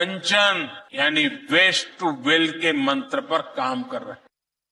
कंचन यानी waste to wealth के मंत्र पर काम कर रहे हैं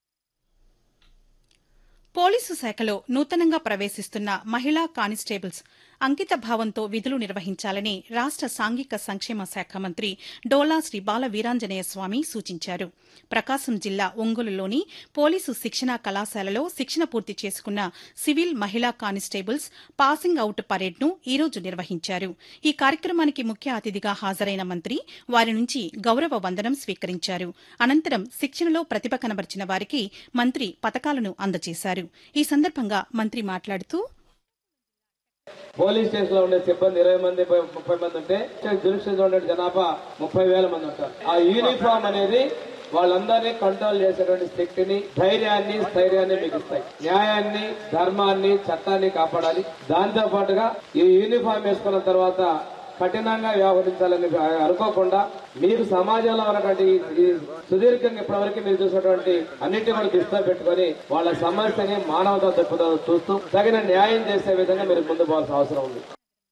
పోలీసు శాఖలో నూతనంగా ప్రవేశిస్తున్న మహిళా కానిస్టేబుల్స్ అంకిత భావంతో విధులు నిర్వహించాలని రాష్ట సాంఘిక సంక్షేమ శాఖ మంత్రి డోలా శ్రీ బాల వీరాంజనేయ స్వామి సూచించారు ప్రకాశం జిల్లా ఒంగోలులోని పోలీసు శిక్షణా కళాశాలలో శిక్షణ పూర్తి చేసుకున్న సివిల్ మహిళా కానిస్టేబుల్స్ పాసింగ్ అవుట్ పరేడ్ను ఈ రోజు నిర్వహించారు ఈ కార్యక్రమానికి ముఖ్య అతిథిగా హాజరైన మంత్రి వారి నుంచి గౌరవ వందనం స్వీకరించారు అనంతరం శిక్షణలో ప్రతిభ కనబర్చిన వారికి మంత్రి పతకాలను అందజేశారు ఈ సందర్భంగా మంత్రి మాట్లాడుతూ పోలీస్ స్టేషన్ లో ఉండే సిబ్బంది ఇరవై మంది ముప్పై- ముప్పై మంది ఉంటే జ్యుడిషియల్ లో ఉండే జనాభా ముప్పై వేల మంది ఉంటారు ఆ యూనిఫామ్ అనేది వాళ్ళందరినీ కంట్రోల్ చేసేటువంటి శక్తిని ధైర్యాన్ని స్థైర్యాన్ని మీకు ఇస్తాయి న్యాయాన్ని ధర్మాన్ని చట్టాన్ని కాపాడాలి దాంతో పాటుగా ఈ యూనిఫామ్ వేసుకున్న తర్వాత కఠినంగా వ్యవహరించాలని అనుకోకుండా మీరు సమాజంలో ఉన్నటువంటి ఈ- ఈ సుదీర్ఘంగా ఇప్పటివరకు మీరు చూసినటువంటి అన్నింటినీ కూడా దృష్టిలో పెట్టుకొని వాళ్ళ సమస్యని మానవతా దృక్పథం చూస్తూ తగిన న్యాయం చేసే విధంగా మీరు ముందు పోవాల్సిన అవసరం ఉంది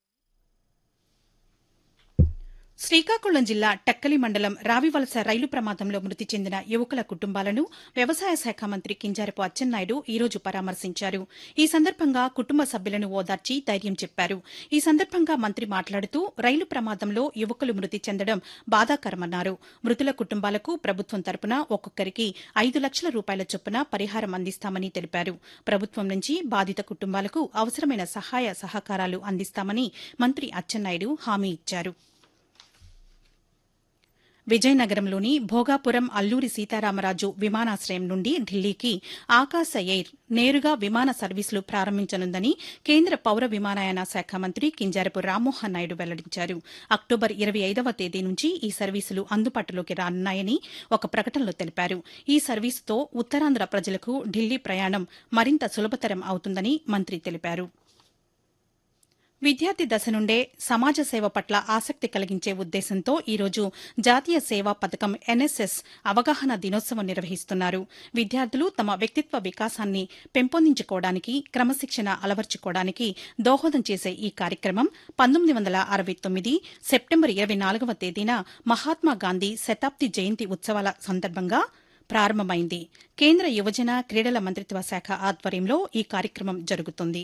శ్రీకాకుళం జిల్లా టక్కలి మండలం రావివలస రైలు ప్రమాదంలో మృతి చెందిన యువకుల కుటుంబాలను వ్యవసాయ శాఖ మంత్రి కింజారపు అచ్చెన్నాయుడు ఈ రోజు పరామర్శించారు ఈ సందర్భంగా కుటుంబ సభ్యులను ఓదార్చి ధైర్యం చెప్పారు ఈ సందర్భంగా మంత్రి మాట్లాడుతూ రైలు ప్రమాదంలో యువకులు మృతి చెందడం బాధాకరమన్నారు మృతుల కుటుంబాలకు ప్రభుత్వం తరపున ఒక్కొక్కరికి ఐదు లక్షల రూపాయల చొప్పున పరిహారం అందిస్తామని తెలిపారు ప్రభుత్వం నుంచి బాధిత కుటుంబాలకు అవసరమైన సహాయ సహకారాలు అందిస్తామని మంత్రి అచ్చెన్నాయుడు హామీ ఇచ్చారు విజయనగరంలోని భోగాపురం అల్లూరి సీతారామరాజు విమానాశ్రయం నుండి ఢిల్లీకి ఆకాశ ఎయిర్ నేరుగా విమాన సర్వీసులు ప్రారంభించనుందని కేంద్ర పౌర విమానయాన శాఖ మంత్రి కింజారపు రామ్మోహన్ నాయుడు వెల్లడించారు అక్టోబర్ ఇరవై ఐదవ తేదీ నుంచి ఈ సర్వీసులు అందుబాటులోకి రానున్నాయని ఒక ప్రకటనలో తెలిపారు ఈ సర్వీసుతో ఉత్తరాంధ్ర ప్రజలకు ఢిల్లీ ప్రయాణం మరింత సులభతరం అవుతుందని మంత్రి తెలిపారు విద్యార్థి దశ నుండే సమాజ సేవ పట్ల ఆసక్తి కలిగించే ఉద్దేశంతో ఈరోజు జాతీయ సేవా పథకం ఎన్ఎస్ఎస్ అవగాహన దినోత్సవం నిర్వహిస్తున్నారు విద్యార్థులు తమ వ్యక్తిత్వ వికాసాన్ని పెంపొందించుకోవడానికి క్రమశిక్షణ అలవర్చుకోవడానికి దోహదం చేసే ఈ కార్యక్రమం పంతొమ్మిది వందల అరవై తొమ్మిది సెప్టెంబర్ ఇరవై నాలుగవ తేదీన మహాత్మా గాంధీ శతాబ్ది జయంతి ఉత్సవాల సందర్భంగా ప్రారంభమైంది కేంద్ర యువజన క్రీడల మంత్రిత్వ శాఖ ఆధ్వర్యంలో ఈ కార్యక్రమం జరుగుతుంది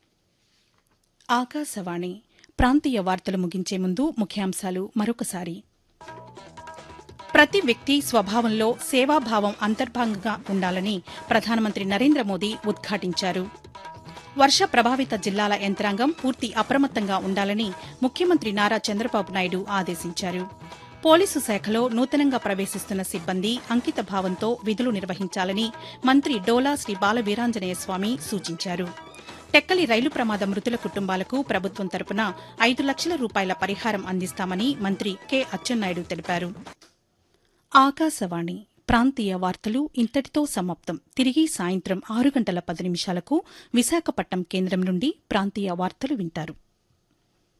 ఆకాశవాణి ప్రాంతీయ వార్తలు ముగించే ముందు ముఖ్యాంశాలు మరొకసారి ప్రతి వ్యక్తి స్వభావంలో సేవాభావం అంతర్భాగంగా ఉండాలని ప్రధానమంత్రి నరేంద్ర మోదీ ఉద్ఘాటించారు వర్ష ప్రభావిత జిల్లాల యంత్రాంగం పూర్తి అప్రమత్తంగా ఉండాలని ముఖ్యమంత్రి నారా చంద్రబాబు నాయుడు ఆదేశించారు పోలీసు శాఖలో నూతనంగా ప్రవేశిస్తున్న సిబ్బంది అంకిత భావంతో విధులు నిర్వహించాలని మంత్రి డోలా శ్రీ బాల వీరాంజనేయ స్వామి సూచించారు టెక్కలి రైలు ప్రమాద మృతుల కుటుంబాలకు ప్రభుత్వం తరపున ఐదు లక్షల రూపాయల పరిహారం అందిస్తామని మంత్రి కె అచ్చెన్నాయుడు తెలిపారు ఆకాశవాణి ప్రాంతీయ వార్తలు ఇంతటితో సమాప్తం తిరిగి సాయంత్రం ఆరు గంటల పది నిమిషాలకు విశాఖపట్నం కేంద్రం నుండి ప్రాంతీయ వార్తలు వింటారు